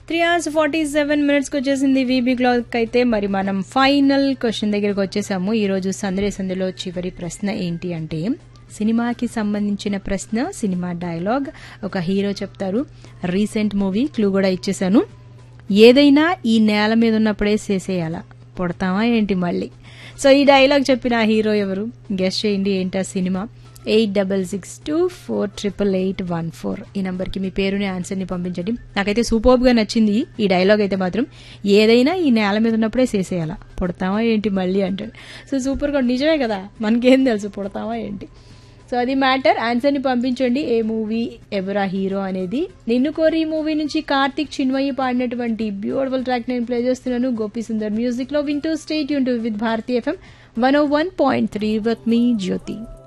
three hours forty seven మినిట్స్కి వచ్చేసింది VB clock అయితే మరి మనం ఫైనల్ క్వశ్చన్ దగ్గరికి వచ్చేసాము ఈరోజు సందడి సందులో చివరి ప్రశ్న ఏంటి అంటే సినిమాకి సంబంధించిన ప్రశ్న సినిమా డైలాగ్ ఒక హీరో చెప్తారు రీసెంట్ మూవీ క్లూ కూడా ఇచ్చేసాను ఏదైనా ఈ నేల మీద ఉన్నప్పుడే చేసేయాలా పుడతామా ఏంటి మళ్ళీ సో ఈ డైలాగ్ చెప్పిన ఆ హీరో ఎవరు గెస్ట్ చేయండి ఏంటా cinema eight double six two four triple eight one four ఈ నంబర్కి మీ పేరుని ఆన్సర్ని పంపించండి నాకైతే సూపర్గా నచ్చింది ఈ డైలాగ్ అయితే మాత్రం ఏదైనా ఈ నేల మీద ఉన్నప్పుడే చేసేయాలా పుడతామా ఏంటి మళ్ళీ అంటాడు సో సూపర్గా నిజమే కదా మనకేం తెలుసు పుడతామా ఏంటి సో అది మ్యాటర్ ఆన్సర్ని పంపించండి ఏ మూవీ ఎవరా హీరో అనేది నిన్ను కోరి ఈ మూవీ నుంచి కార్తిక్ చిన్మయ్యి పాడినటువంటి బ్యూటిఫుల్ ట్రాక్ నేను ప్లే చేస్తున్నాను గోపి సుందర్ మ్యూజిక్ లో వింటూ స్టేట్ యూన్ to with Bharati FM one O one point three with మీ జ్యోతి